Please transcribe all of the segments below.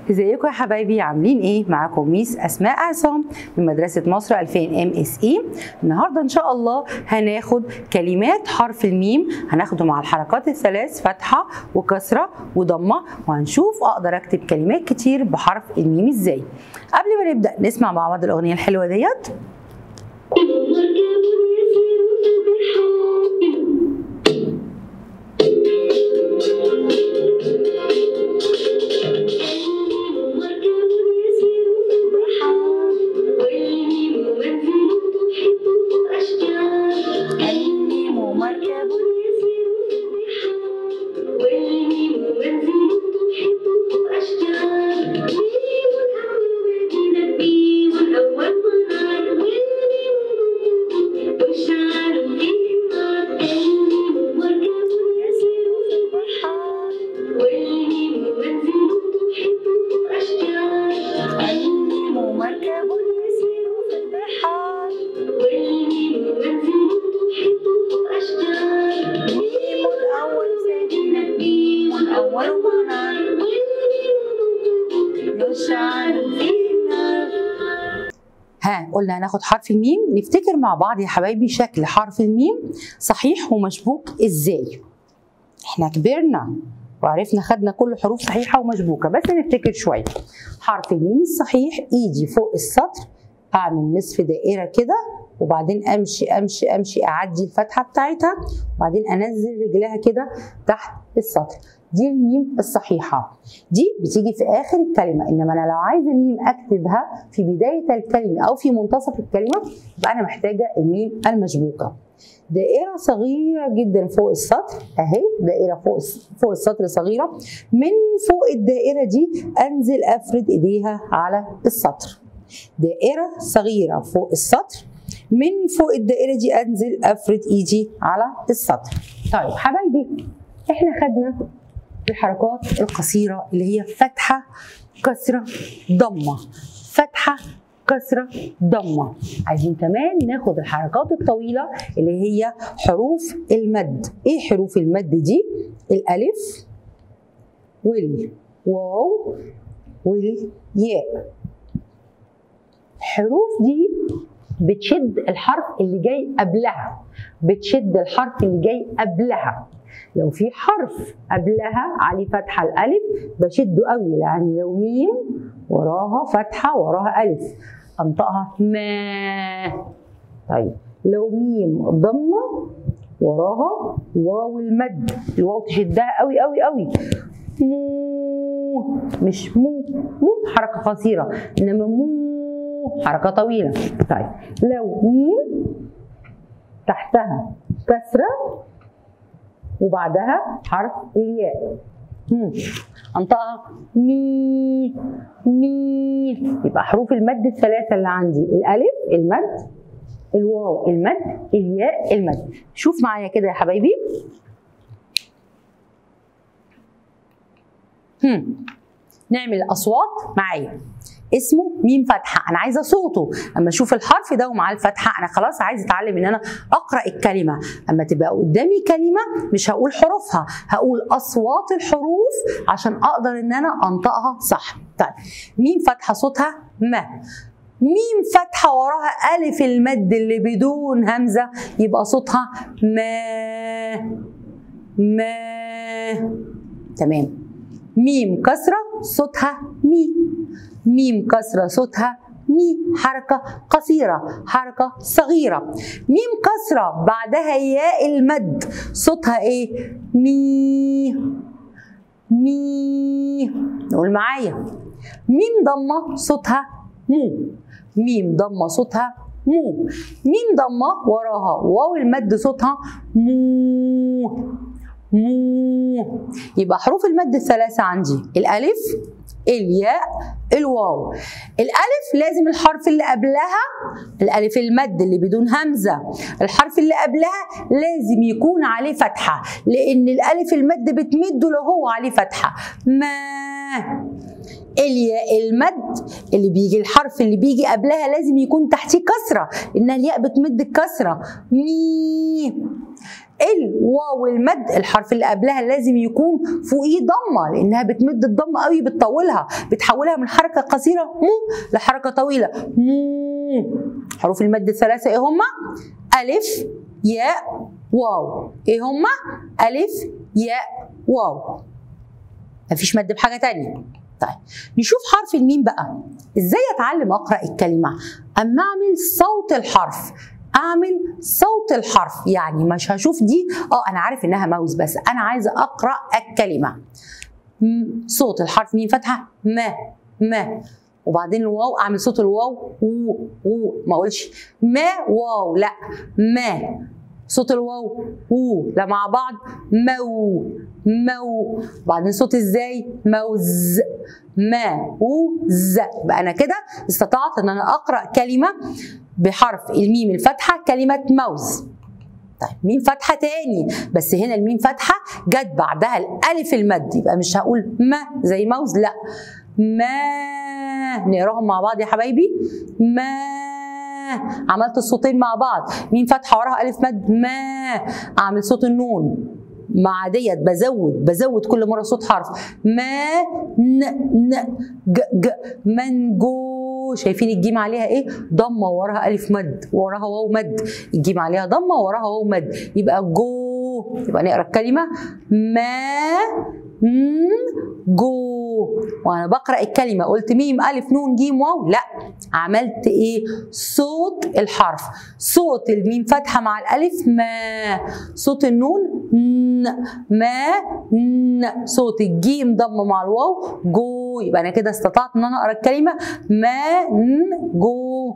ازيكم يا حبايبي عاملين ايه معاكم ميس اسماء عصام من مدرسه مصر 2000 ام اس اي النهارده ان شاء الله هناخد كلمات حرف الميم هناخده مع الحركات الثلاث فتحه وكسره وضمه وهنشوف اقدر اكتب كلمات كتير بحرف الميم ازاي قبل ما نبدا نسمع مع بعض الاغنيه الحلوه ديت الميم مركب الميم مركب يسير في البحار الميم الأول ساكنة والأول منار يشعل فيه النار ها قلنا هناخد حرف الميم نفتكر مع بعض يا حبايبي شكل حرف الميم صحيح ومشبوك ازاي احنا كبرنا وعرفنا خدنا كل حروف صحيحه ومشبوكه بس نفتكر شويه حرف الميم الصحيح ايدي فوق السطر اعمل نصف دائره كده وبعدين امشي امشي امشي اعدي الفتحه بتاعتها وبعدين انزل رجلها كده تحت السطر دي الميم الصحيحه دي بتيجي في اخر الكلمه انما انا لو عايزه ميم اكتبها في بدايه الكلمه او في منتصف الكلمه يبقى انا محتاجه الميم المشبوكه دائرة صغيرة جدا فوق السطر اهي دائرة فوق فوق السطر صغيرة من فوق الدائرة دي انزل افرد ايديها على السطر دائرة صغيرة فوق السطر من فوق الدائرة دي انزل افرد ايدي على السطر طيب حبايبي احنا خدنا الحركات القصيرة اللي هي فتحة كسرة ضمة فتحة كسرة ضمة عايزين كمان ناخد الحركات الطويلة اللي هي حروف المد ايه حروف المد دي الالف والواو والياء الحروف دي بتشد الحرف اللي جاي قبلها بتشد الحرف اللي جاي قبلها لو في حرف قبلها عليه فتحة الألف بشده قوي يعني لو ميم وراها فتحة وراها ألف أنطقها ما طيب لو ميم ضمة وراها واو المد الواو تشدها قوي قوي قوي مو مش مو مو حركة قصيرة إنما مو حركة طويلة طيب لو ميم تحتها كسرة وبعدها حرف الياء مم. انطقها مي مي يبقى حروف المد الثلاثه اللي عندي الالف المد الواو المد الياء المد شوف معايا كده يا حبايبي هم. نعمل الاصوات معايا اسمه ميم فتحه انا عايزه صوته اما اشوف الحرف ده ومعاه الفتحه انا خلاص عايزه اتعلم ان انا اقرا الكلمه اما تبقى قدامي كلمه مش هقول حروفها هقول اصوات الحروف عشان اقدر ان انا انطقها صح طيب ميم فتحه صوتها ما ميم فتحه وراها الف المد اللي بدون همزه يبقى صوتها ما ما تمام ميم كسره صوتها مي ميم كسرة صوتها مي حركة قصيرة حركة صغيرة ميم كسرة بعدها ياء المد صوتها ايه مي مي نقول معايا ميم ضمة صوتها مو ميم ضمة صوتها مو ميم ضمة وراها واو المد صوتها مو مو يبقى حروف المد الثلاثة عندي الألف الياء الواو الألف لازم الحرف اللي قبلها الألف المد اللي بدون همزة الحرف اللي قبلها لازم يكون عليه فتحة لأن الألف المد بتمده لو هو عليه فتحة ما الياء المد اللي بيجي الحرف اللي بيجي قبلها لازم يكون تحتيه كسره ان الياء بتمد الكسره مي الواو المد الحرف اللي قبلها لازم يكون فوقيه ضمه لانها بتمد الضمه قوي بتطولها بتحولها من حركه قصيره مو لحركه طويله مو حروف المد الثلاثه ايه هما الف ياء واو ايه هما الف ياء واو مفيش مد بحاجه تانية طيب نشوف حرف الميم بقى ازاي اتعلم اقرا الكلمه اما اعمل صوت الحرف اعمل صوت الحرف يعني مش هشوف دي اه انا عارف انها ماوس بس انا عايزه اقرا الكلمه صوت الحرف ميم فتحه ما ما وبعدين الواو اعمل صوت الواو و و ما اقولش ما واو لا ما صوت الواو و لا مع بعض مو مو وبعدين صوت ازاي موز ما وز بقى انا كده استطعت ان انا اقرا كلمه بحرف الميم الفتحه كلمه موز طيب ميم فتحه تاني بس هنا الميم فتحه جت بعدها الالف المد يبقى مش هقول ما زي موز لا ما نقراهم مع بعض يا حبايبي ما عملت الصوتين مع بعض ميم فتحه وراها الف مد ما اعمل صوت النون مع ديت بزود بزود كل مره صوت حرف ما ن ن ج ج منجو شايفين الجيم عليها ايه ضمه وراها الف مد وراها واو مد الجيم عليها ضمه وراها واو مد يبقى جو يبقى نقرا الكلمه ما ن جو وانا بقرا الكلمه قلت ميم الف نون جيم واو لا عملت ايه صوت الحرف صوت الميم فتحه مع الالف ما صوت النون ن ما ن صوت الجيم ضم مع الواو جو يبقى انا كده استطعت ان انا اقرا الكلمه ما ن جو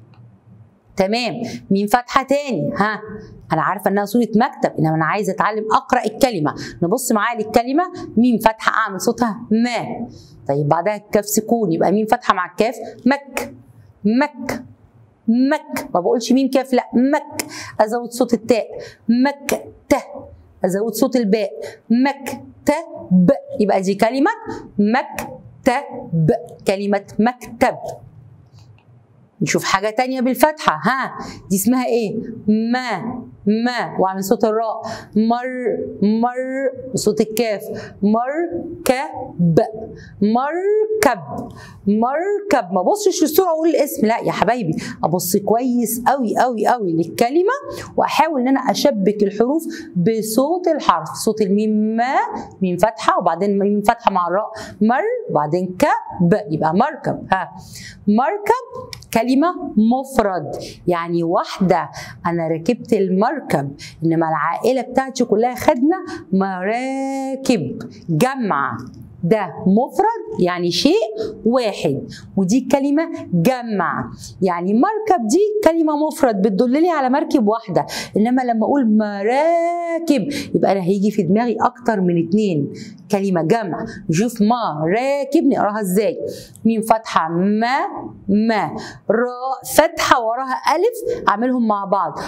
تمام ميم فتحه تاني ها انا عارفه انها صوره مكتب انما انا عايزه اتعلم اقرا الكلمه نبص معايا للكلمه ميم فتحه اعمل صوتها ما طيب بعدها الكاف سكون يبقى ميم فتحه مع الكاف مك مك مك ما بقولش ميم كاف لا مك ازود صوت التاء مك ت ازود صوت الباء مك ت ب يبقى دي كلمه مكتب كلمه مكتب نشوف حاجة تانية بالفتحة ها دي اسمها ايه ما ما واعمل صوت الراء مر مر صوت الكاف مركب مركب مركب ما بصش للصورة اقول الاسم لا يا حبايبي ابص كويس قوي قوي قوي للكلمة واحاول ان انا اشبك الحروف بصوت الحرف صوت الميم ما ميم فتحة وبعدين ميم فتحة مع الراء مر وبعدين كب يبقى مركب ها مركب كلمة مفرد يعني واحدة أنا ركبت المركب إنما العائلة بتاعتي كلها خدنا مراكب جمع ده مفرد يعني شيء واحد ودي كلمة جمع يعني مركب دي كلمة مفرد بتدللي على مركب واحدة إنما لما أقول مراكب يبقى أنا هيجي في دماغي أكتر من اتنين كلمة جمع نشوف ما راكب نقراها ازاي ميم فتحة ما ما را فتحة وراها ألف أعملهم مع بعض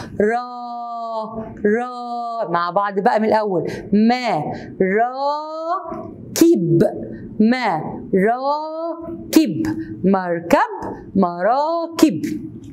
را را مع بعض بقى من الأول ما را كب ما راكب مركب مراكب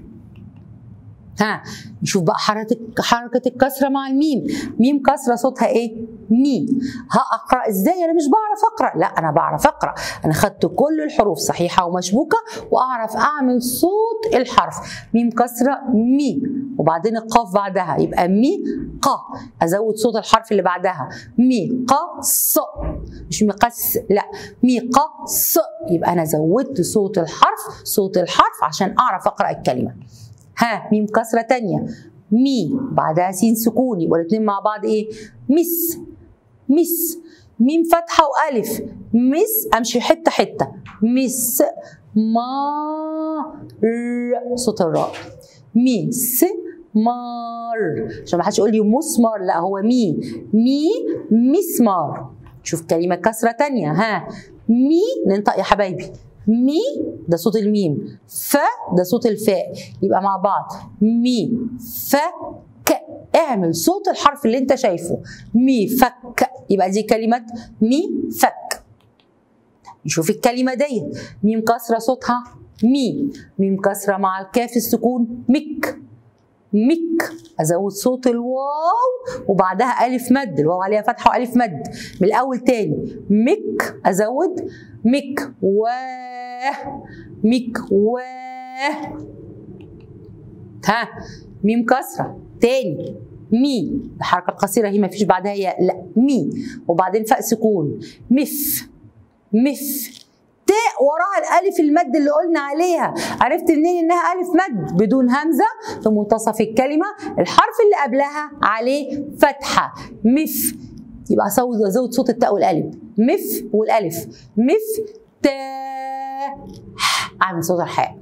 ها نشوف بقى حركة حركة الكسرة مع الميم ميم كسرة صوتها ايه مي هقرا ازاي انا مش بعرف اقرا لا انا بعرف اقرا انا خدت كل الحروف صحيحة ومشبوكة واعرف اعمل صوت الحرف ميم كسرة مي وبعدين القاف بعدها يبقى مي ق ازود صوت الحرف اللي بعدها مي ق ص مش مقص لا مي ق ص يبقى انا زودت صوت الحرف صوت الحرف عشان اعرف اقرا الكلمه ها ميم كسره تانية مي بعدها سين سكون يبقوا الاثنين مع بعض ايه مس مس ميم فتحه والف مس امشي حته حته مس ما ر صوت الراء مس مار عشان ما حدش يقول لي مسمار لا هو مي مي مسمار شوف كلمه كسره تانية ها مي ننطق يا حبايبي مي ده صوت الميم ف ده صوت الفاء يبقى مع بعض مي ف ك اعمل صوت الحرف اللي انت شايفه مي فك يبقى دي كلمة مي فك نشوف الكلمه ديت ميم كسره صوتها مي ميم كسره مع الكاف السكون مك مك ازود صوت الواو وبعدها الف مد الواو عليها فتحه والف مد من الاول تاني مك ازود مك و مك و ها ميم كسره تاني مي الحركه القصيره هي ما فيش بعدها ياء لا مي وبعدين فاء سكون مف مف تاء وراها الالف المد اللي قلنا عليها عرفت منين انها الف مد بدون همزه في منتصف الكلمه الحرف اللي قبلها عليه فتحه مف يبقى ازود ازود صوت التاء والالف مف والالف مف تاء اعمل صوت الحاء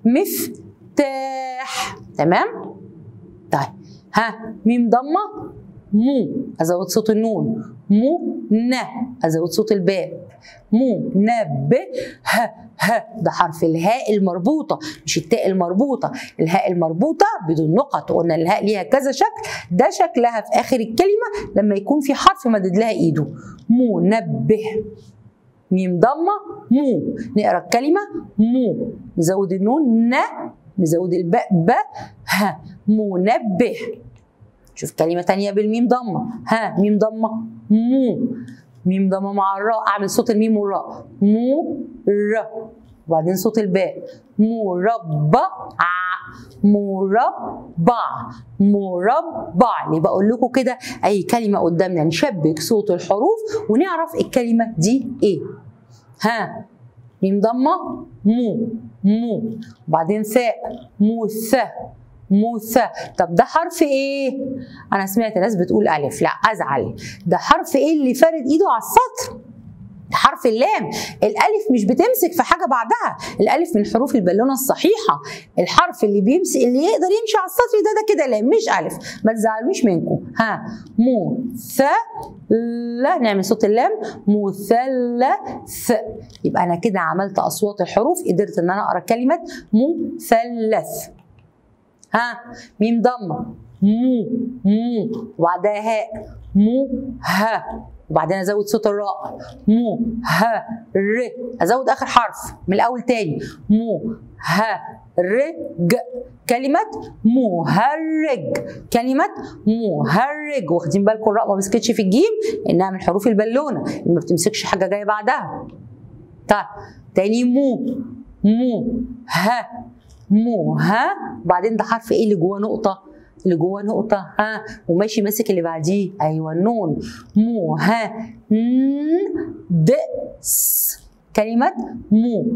مفتاح تمام طيب ها ميم ضمه مو ازود صوت النون مو ن ازود صوت الباء مو نب ه ه ده حرف الهاء المربوطة مش التاء المربوطة الهاء المربوطة بدون نقط قلنا الهاء ليها كذا شكل ده شكلها في آخر الكلمة لما يكون في حرف مدد لها إيده مو نبه ميم ضمة مو نقرا الكلمة مو نزود النون ن نزود الباء ب ه منبه شوف كلمة تانية بالميم ضمة ها ميم ضمة مو ميم ضمة مع الراء أعمل صوت الميم والراء مو ر وبعدين صوت الباء مربع مربع مربع اللي بقول لكم كده أي كلمة قدامنا نشبك صوت الحروف ونعرف الكلمة دي إيه ها ميم ضمة مو مو وبعدين ثاء موثى موسى طب ده حرف ايه انا سمعت ناس بتقول الف لا ازعل ده حرف ايه اللي فارد ايده على السطر ده حرف اللام الالف مش بتمسك في حاجه بعدها الالف من حروف البالونه الصحيحه الحرف اللي بيمسك اللي يقدر يمشي على السطر ده ده كده لام مش الف ما تزعلوش منكم ها مو ث لا نعمل صوت اللام مثلث يبقى انا كده عملت اصوات الحروف قدرت ان انا اقرا كلمه مثلث ها ميم ضمه مو مو وبعدها هاء مو ها وبعدين ازود صوت الراء مو ها ر ازود اخر حرف من الاول تاني مو ها ر ج كلمة مهرج كلمة مهرج واخدين بالكم الراء ما مسكتش في الجيم انها من حروف البالونة اللي ما بتمسكش حاجة جاية بعدها طيب تاني مو مو ها مو ها وبعدين ده حرف ايه اللي جواه نقطه اللي جواه نقطه ها وماشي ماسك اللي بعديه ايوه النون مو ها ن د س كلمه مو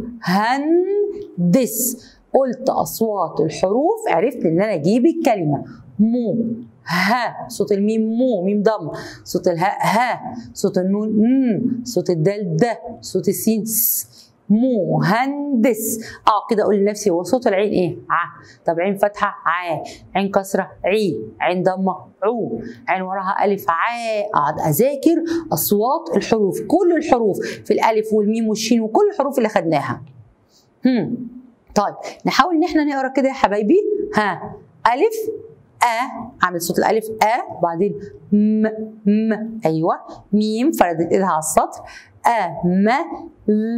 هندس قلت اصوات الحروف عرفت ان انا اجيب الكلمه مو ها صوت الميم مو ميم ضم صوت الهاء ها صوت النون ن صوت الدال د صوت السين س مهندس اه كده اقول لنفسي هو صوت العين ايه ع طب عين فتحه ع عين كسره عي عين ضمه عو عين وراها الف ع اقعد اذاكر اصوات الحروف كل الحروف في الالف والميم والشين وكل الحروف اللي خدناها هم. طيب نحاول ان احنا نقرا كده يا حبايبي ها الف أ عامل صوت الألف أ بعدين م م أيوه ميم فردت إيدها على السطر أمل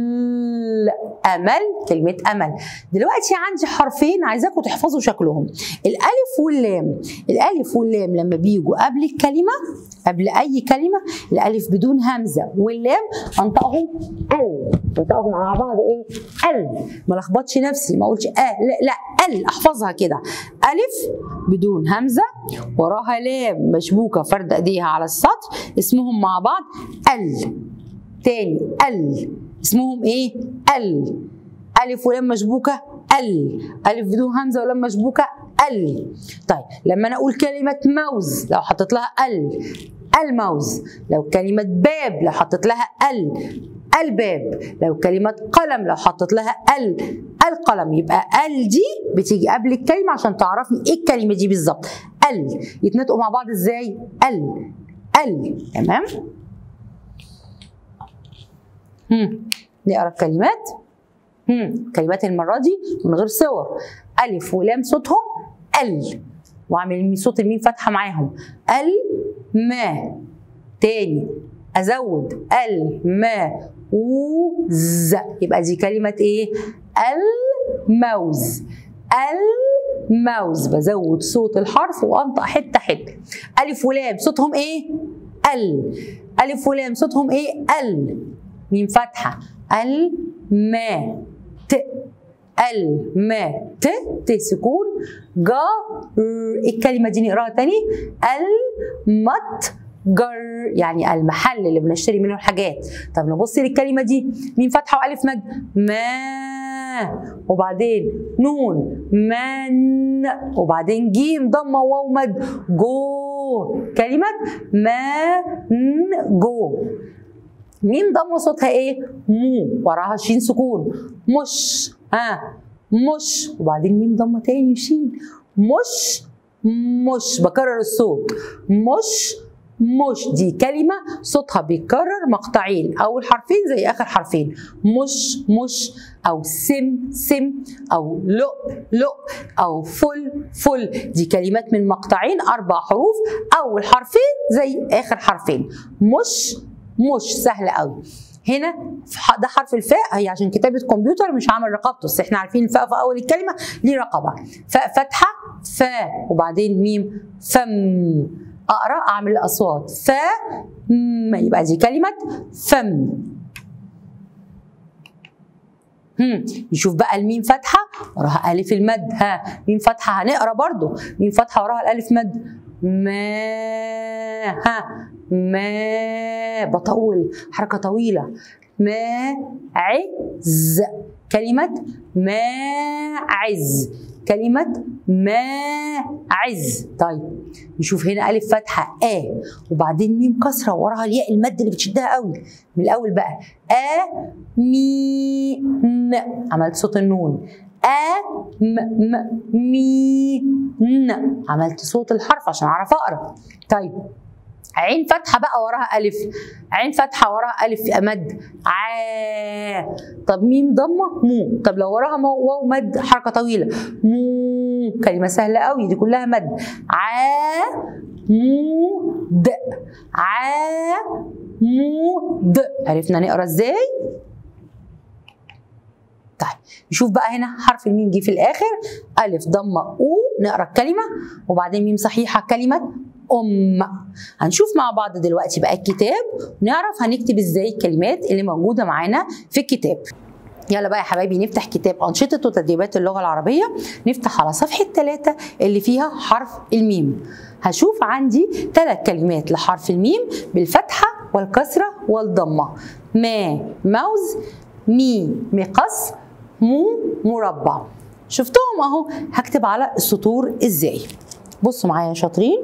أمل كلمة أمل دلوقتي عندي حرفين عايزاكم تحفظوا شكلهم الألف واللام الألف واللام لما بيجوا قبل الكلمة قبل أي كلمة الألف بدون همزة واللام أنطقهم ال أنطقهم مع بعض إيه ال ما لخبطش نفسي ما أقولش أ لا لا ال أحفظها كده ألف بدون همزة وراها لام مشبوكة فرد إيديها على السطر اسمهم مع بعض ال تاني ال اسمهم ايه ال الف ولام مشبوكه ال الف بدون همزه ولام مشبوكه ال طيب لما انا اقول كلمه موز لو حطيت لها ال الموز لو كلمه باب لو حطيت لها ال الباب لو كلمة قلم لو حطيت لها ال القلم يبقى ال دي بتيجي قبل الكلمة عشان تعرفني ايه الكلمة دي بالظبط ال يتنطقوا مع بعض ازاي ال ال تمام هم. نقرا الكلمات هم. كلمات المره دي من غير صور الف ولام صوتهم ال واعمل صوت الميم فتحه معاهم ال ما تاني ازود ال ما وز يبقى دي كلمة ايه؟ الموز الموز بزود صوت الحرف وانطق حته حته الف ولام صوتهم ايه؟ ال الف ولام صوتهم ايه؟ ال ميم فتحه ال ما ت ال ما ت ت سكون جا الكلمه دي نقراها تاني المت جر يعني المحل اللي بنشتري منه الحاجات طب نبص للكلمه دي ميم فتحه والف مد ما وبعدين نون من وبعدين جيم ضمه وواو مد جو كلمه ما جو ميم ضمه صوتها ايه مو وراها شين سكون مش ها مش وبعدين ميم ضمه تاني وشين مش مش بكرر الصوت مش مش دي كلمة صوتها بيتكرر مقطعين أول حرفين زي آخر حرفين مش مش أو سم سم أو لؤ لؤ أو فل فل دي كلمات من مقطعين أربع حروف أول حرفين زي آخر حرفين مش مش سهل قوي هنا ده حرف الفاء هي عشان كتابة كمبيوتر مش عامل رقبته بس احنا عارفين الفاء في أول الكلمة ليه رقبة فاء فتحة فاء وبعدين ميم فم اقرا اعمل الاصوات ف م يبقى دي كلمه فم هم نشوف بقى الميم فتحه وراها الف المد ها ميم فتحه هنقرا برضو ميم فتحه وراها الالف مد ما ها ما بطول حركه طويله ما عز كلمه ما عز كلمة ماعز طيب نشوف هنا ألف فتحة آ وبعدين ميم كسرة وراها الياء المد اللي بتشدها قوي من الأول بقى آ مي ن عملت صوت النون آ م م مي ن عملت صوت الحرف عشان أعرف أقرأ طيب عين فتحه بقى وراها الف عين فتحه وراها الف مد ع طب ميم ضمه مو طب لو وراها واو مد حركه طويله مو كلمه سهله قوي دي كلها مد ع مو د ع مو د عرفنا نقرا ازاي طيب نشوف بقى هنا حرف الميم جه في الاخر الف ضمه او نقرا الكلمه وبعدين ميم صحيحه كلمه أم هنشوف مع بعض دلوقتي بقى الكتاب ونعرف هنكتب ازاي الكلمات اللي موجودة معانا في الكتاب يلا بقى يا حبايبي نفتح كتاب أنشطة وتدريبات اللغة العربية نفتح على صفحة ثلاثة اللي فيها حرف الميم هشوف عندي ثلاث كلمات لحرف الميم بالفتحة والكسرة والضمة ما موز مي مقص مو مربع شفتهم اهو هكتب على السطور ازاي بصوا معايا يا شاطرين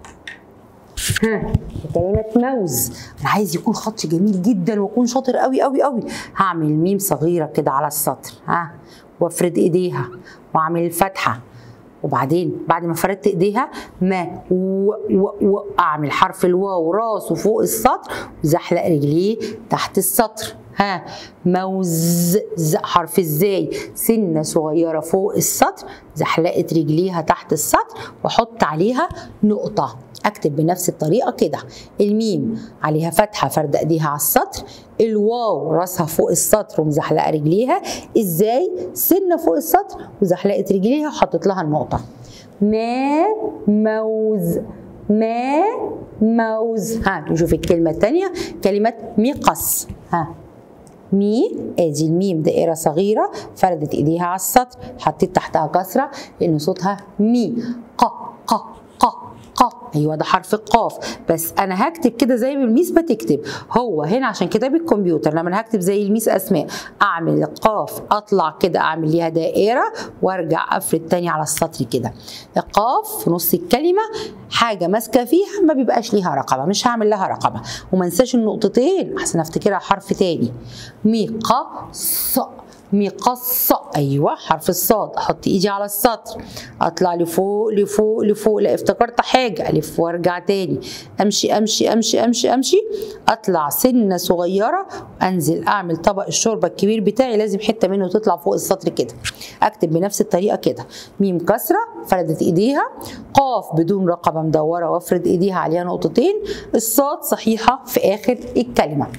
ها كلمة موز أنا عايز يكون خطي جميل جدا وأكون شاطر قوي قوي قوي هعمل ميم صغيرة كده على السطر ها وافرد إيديها وأعمل الفتحة وبعدين بعد ما فردت ايديها ما و و و اعمل حرف الواو راسه فوق السطر وزحلق رجليه تحت السطر ها موز حرف ازاي سنه صغيره فوق السطر زحلقت رجليها تحت السطر واحط عليها نقطه اكتب بنفس الطريقه كده الميم عليها فتحه فرد ايديها على السطر الواو راسها فوق السطر ومزحلقه رجليها ازاي سنه فوق السطر وزحلقت رجليها وحطيت لها النقطه ما موز ما موز ها نشوف الكلمه الثانيه كلمه مقص ها مي ادي الميم دائره صغيره فردت ايديها على السطر حطيت تحتها كسره لان صوتها مي ق ق ق ق ايوه ده حرف القاف بس انا هكتب كده زي ما الميس بتكتب هو هنا عشان كتاب الكمبيوتر لما انا هكتب زي الميس اسماء اعمل القاف اطلع كده اعمل ليها دائره وارجع افرد تاني على السطر كده القاف في نص الكلمه حاجه ماسكه فيها ما بيبقاش ليها رقبه مش هعمل لها رقبه وما انساش النقطتين احسن افتكرها حرف تاني ميقص مقص ايوه حرف الصاد احط ايدي على السطر اطلع لفوق لفوق لفوق لا افتكرت حاجه الف وارجع تاني امشي امشي امشي امشي امشي اطلع سنه صغيره انزل اعمل طبق الشوربه الكبير بتاعي لازم حته منه تطلع فوق السطر كده اكتب بنفس الطريقه كده ميم كسره فردت ايديها قاف بدون رقبه مدوره وافرد ايديها عليها نقطتين الصاد صحيحه في اخر الكلمه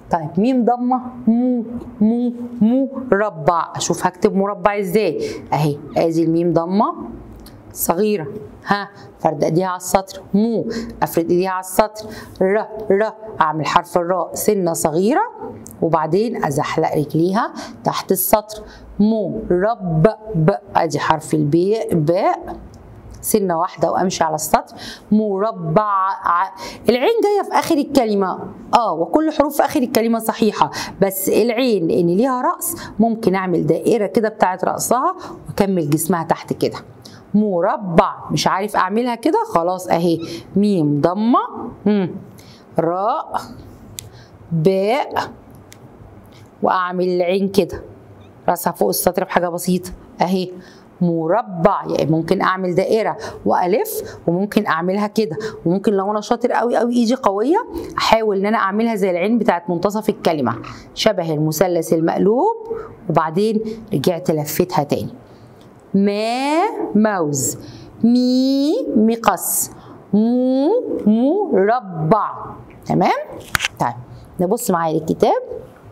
طيب ميم ضمه مو مو مربع اشوف هكتب مربع ازاي اهي ادي الميم ضمه صغيره ها فرد ايديها على السطر مو افرد ايديها على السطر ر ر اعمل حرف الراء سنه صغيره وبعدين ازحلق رجليها تحت السطر مو رب ب ادي حرف الباء باء سنه واحده وامشي على السطر مربع العين جايه في اخر الكلمه اه وكل حروف في اخر الكلمه صحيحه بس العين لان ليها راس ممكن اعمل دائره كده بتاعت راسها واكمل جسمها تحت كده مربع مش عارف اعملها كده خلاص اهي ميم ضمه مم. راء باء واعمل العين كده راسها فوق السطر بحاجه بسيطه اهي مربع يعني ممكن اعمل دائره والف وممكن اعملها كده وممكن لو انا شاطر قوي قوي ايدي قويه احاول ان انا اعملها زي العين بتاعت منتصف الكلمه شبه المثلث المقلوب وبعدين رجعت لفتها تاني ما موز مي مقص مو مربع تمام طيب نبص معايا للكتاب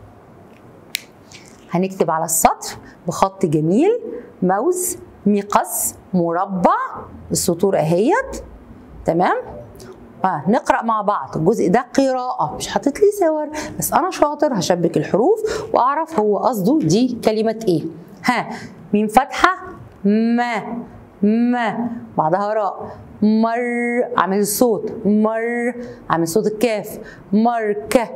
هنكتب على السطر بخط جميل موز مقص مربع السطور اهيت تمام آه نقرا مع بعض الجزء ده قراءه مش حاطط لي صور بس انا شاطر هشبك الحروف واعرف هو قصده دي كلمه ايه ها ميم فتحه ما ما بعدها راء مر عامل الصوت مر عامل صوت الكاف مركب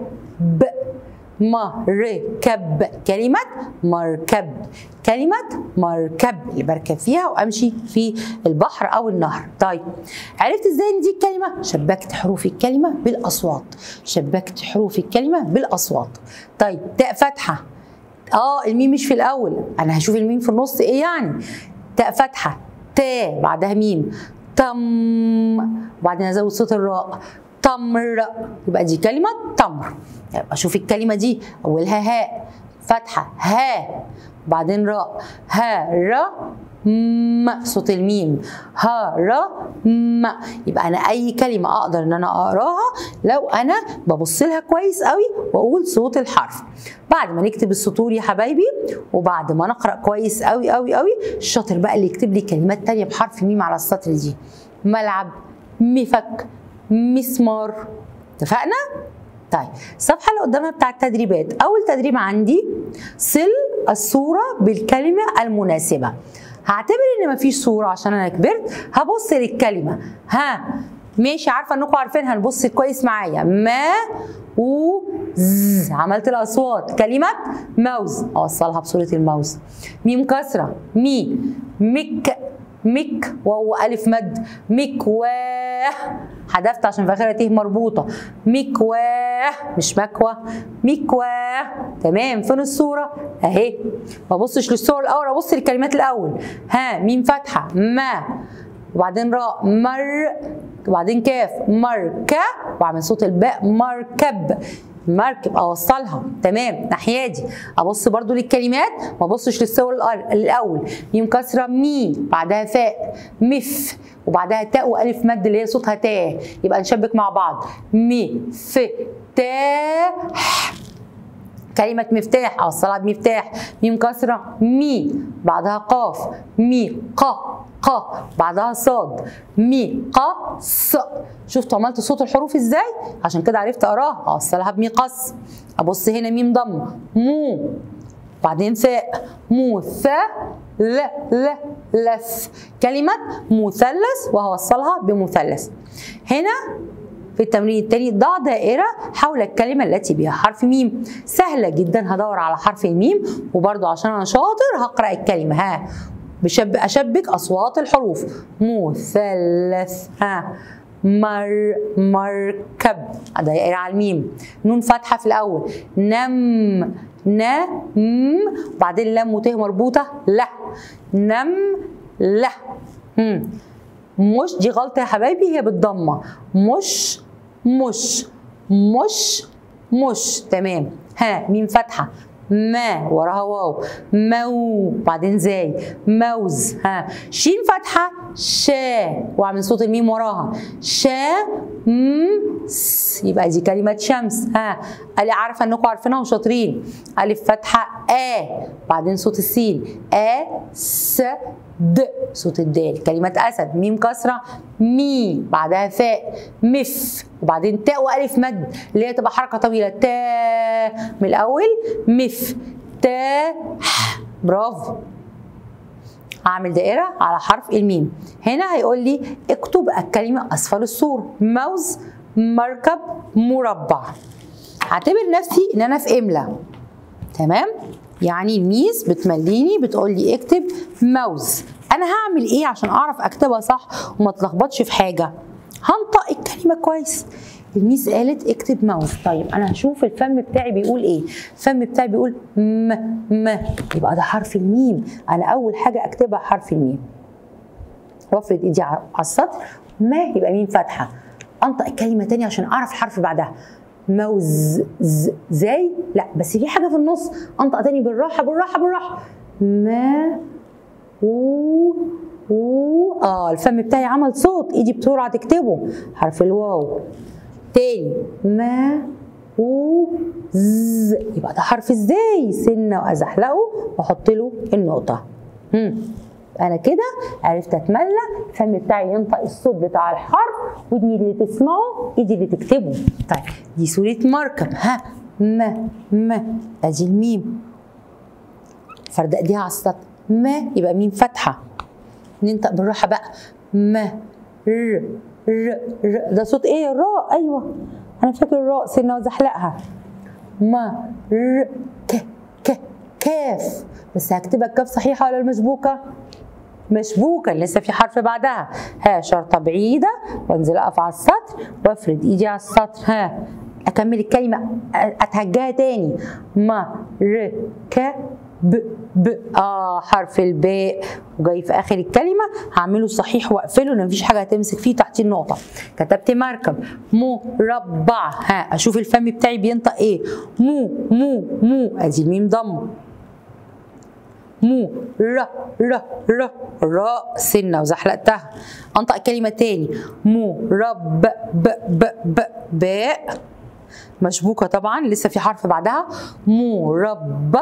مركب كلمة مركب كلمة مركب اللي بركب فيها وامشي في البحر او النهر طيب عرفت ازاي ان دي الكلمة شبكت حروف الكلمة بالاصوات شبكت حروف الكلمة بالاصوات طيب تاء فتحة اه الميم مش في الاول انا هشوف الميم في النص ايه يعني تاء فتحة تاء بعدها ميم تم وبعدين ازود صوت الراء تمر يبقى دي كلمة تمر يبقى اشوف الكلمة دي اولها هاء فتحة ها وبعدين راء ها را م صوت الميم ها را م يبقى انا اي كلمه اقدر ان انا اقراها لو انا ببص لها كويس قوي واقول صوت الحرف بعد ما نكتب السطور يا حبايبي وبعد ما نقرا كويس قوي قوي قوي الشاطر بقى اللي يكتب لي كلمات تانية بحرف ميم على السطر دي ملعب مفك مسمار اتفقنا طيب الصفحه اللي قدامها بتاع التدريبات اول تدريب عندي صل الصوره بالكلمه المناسبه هعتبر ان مفيش صوره عشان انا كبرت هبص للكلمه ها ماشي عارفه انكم عارفين هنبص كويس معايا ما و ز عملت الاصوات كلمه موز اوصلها بصوره الموز ميم كسره مي مك مك وهو الف مد مكواه حذفت عشان في اخرها ت مربوطه مكواه مش مكوى مكواه تمام فين الصوره اهي ما ابصش للصور الاول ابص للكلمات الاول ها ميم فتحه ما وبعدين راء مر وبعدين كاف مركة واعمل صوت الباء مركب مركب اوصلها تمام ناحيه دي ابص برضو للكلمات ما ابصش للصور الاول ميم كسره مي بعدها فاء مف وبعدها تاء والف مد اللي هي صوتها تاء يبقى نشبك مع بعض مي ف تاح كلمة مفتاح أوصلها بمفتاح ميم كسرة مي بعدها قاف مي ق ق بعدها صاد مي ق ص شفتوا عملت صوت الحروف ازاي عشان كده عرفت اقراها اوصلها بميقص ابص هنا ميم ضم مو بعدين فاء مو ثا ل ل لث كلمة مثلث وهوصلها بمثلث هنا في التمرين التاني ضع دائرة حول الكلمة التي بها حرف ميم سهلة جدا هدور على حرف الميم وبرضو عشان أنا شاطر هقرأ الكلمة ها بشب أشبك أصوات الحروف مثلث ها مر مركب دائرة على الميم نون فتحة في الأول نم نم وبعدين لم وته مربوطة لا نم لا مم. مش دي غلطة يا حبايبي هي بالضمة مش مش مش مش تمام ها ميم فتحة ما وراها واو مو بعدين زاي موز ها شين فتحة شا واعمل صوت الميم وراها شا م س يبقى دي كلمة شمس ها أنا عارفة انكم عارفينها وشاطرين ألف فتحة آ بعدين صوت السين آ س د صوت الدال كلمة أسد ميم كسرة مي بعدها فاء مف وبعدين تاء وألف مد اللي هي تبقى حركة طويلة تا من الأول مف تا ح برافو هعمل دائرة على حرف الميم هنا هيقول لي اكتب الكلمة أسفل الصورة موز مركب مربع هعتبر نفسي ان انا في املا تمام يعني الميس بتمليني بتقول لي اكتب موز انا هعمل ايه عشان اعرف اكتبها صح وما اتلخبطش في حاجه هنطق الكلمه كويس الميس قالت اكتب موز طيب انا هشوف الفم بتاعي بيقول ايه الفم بتاعي بيقول م م يبقى ده حرف الميم انا اول حاجه اكتبها حرف الميم وافرد ايدي على السطر ما يبقى ميم فتحه انطق الكلمه تاني عشان اعرف الحرف بعدها موز ز زي لا بس في حاجه في النص انطق تاني بالراحه بالراحه بالراحه ما و و اه الفم بتاعي عمل صوت ايدي بسرعه تكتبه حرف الواو تاني ما و ز يبقى ده حرف ازاي سنه وازحلقه واحط له النقطه مم. انا كده عرفت اتملى الفم بتاعي ينطق الصوت بتاع الحرف ودني اللي تسمعه ايدي اللي تكتبه طيب دي صوره مركب ها ما ما ادي الميم فرد ايديها على السطر ما يبقى ميم فتحه ننطق بالراحه بقى ما ر ر ر ده صوت ايه الراء ايوه انا فاكر الراء سنه وزحلقها ما ر ك ك كاف بس هكتبها الكاف صحيحه ولا المسبوكه مشبوكة لسه في حرف بعدها ها شرطة بعيدة وانزل اقف على السطر وافرد ايدي على السطر ها اكمل الكلمة اتهجاها تاني ما ر ك ب ب اه حرف الباء وجاي في اخر الكلمه هعمله صحيح واقفله ان مفيش حاجه هتمسك فيه تحتيه النقطه كتبت مركب مربع ها اشوف الفم بتاعي بينطق ايه مو مو مو ادي الميم ضم مو ر ر ر راء سنه وزحلقتها انطق كلمه تاني مو رب ب ب ب باء مشبوكة طبعا لسه في حرف بعدها مربع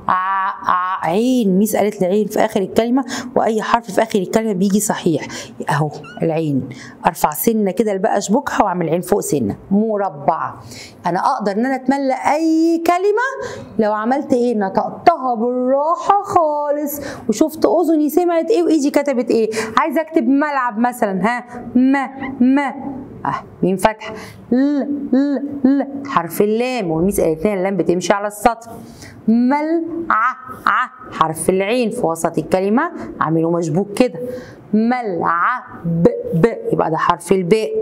عين ميس قالت لي عين في آخر الكلمة وأي حرف في آخر الكلمة بيجي صحيح أهو العين أرفع سنة كده بقى أشبكها وأعمل عين فوق سنة مربع أنا أقدر إن أنا أتملى أي كلمة لو عملت إيه نطقتها بالراحة خالص وشفت أذني سمعت إيه وإيدي كتبت إيه عايزة أكتب ملعب مثلا ها ما ما اه ميم فتحه ل ل ل حرف اللام والميس قالت لنا اللام بتمشي على السطر مل ع ع حرف العين في وسط الكلمه اعمله مشبوك كده ملع ب ب يبقى ده حرف الباء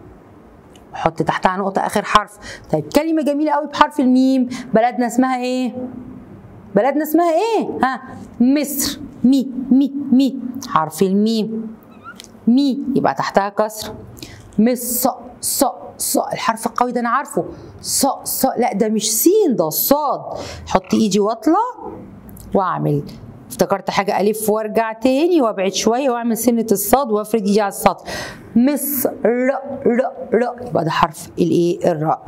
حط تحتها نقطة آخر حرف طيب كلمة جميلة قوي بحرف الميم بلدنا اسمها إيه؟ بلدنا اسمها إيه؟ ها مصر مي مي مي حرف الميم مي يبقى تحتها كسر مس ص ص الحرف القوي ده انا عارفه ص ص لا ده مش سين ده صاد حط ايدي واطلع واعمل افتكرت حاجه الف وارجع تاني وابعد شويه واعمل سنه الصاد وافرد ايدي على السطر مس ر ر ر يبقى ده حرف الايه الراء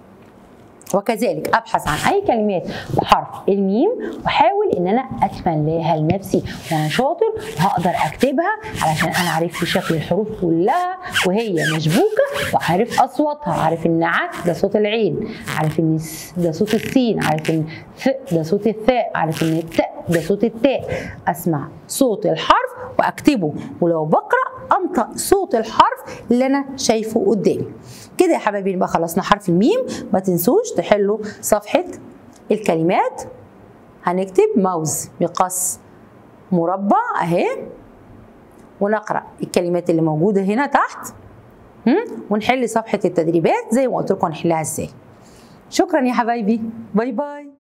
وكذلك ابحث عن اي كلمات بحرف الميم واحاول ان انا اتملاها لنفسي وانا شاطر وهقدر اكتبها علشان انا عرفت شكل الحروف كلها وهي مشبوكه وعارف اصواتها عارف ان ع ده صوت العين عارف ان س ده صوت السين عارف ان ث ده صوت الثاء عارف ان الت ده صوت التاء اسمع صوت الحرف واكتبه ولو بقرا انطق صوت الحرف اللي انا شايفه قدامي كده يا حبايبي نبقى خلصنا حرف الميم ما تنسوش تحلوا صفحة الكلمات هنكتب موز مقص مربع اهي ونقرأ الكلمات اللي موجودة هنا تحت ونحل صفحة التدريبات زي ما قلت لكم هنحلها ازاي شكرا يا حبايبي باي باي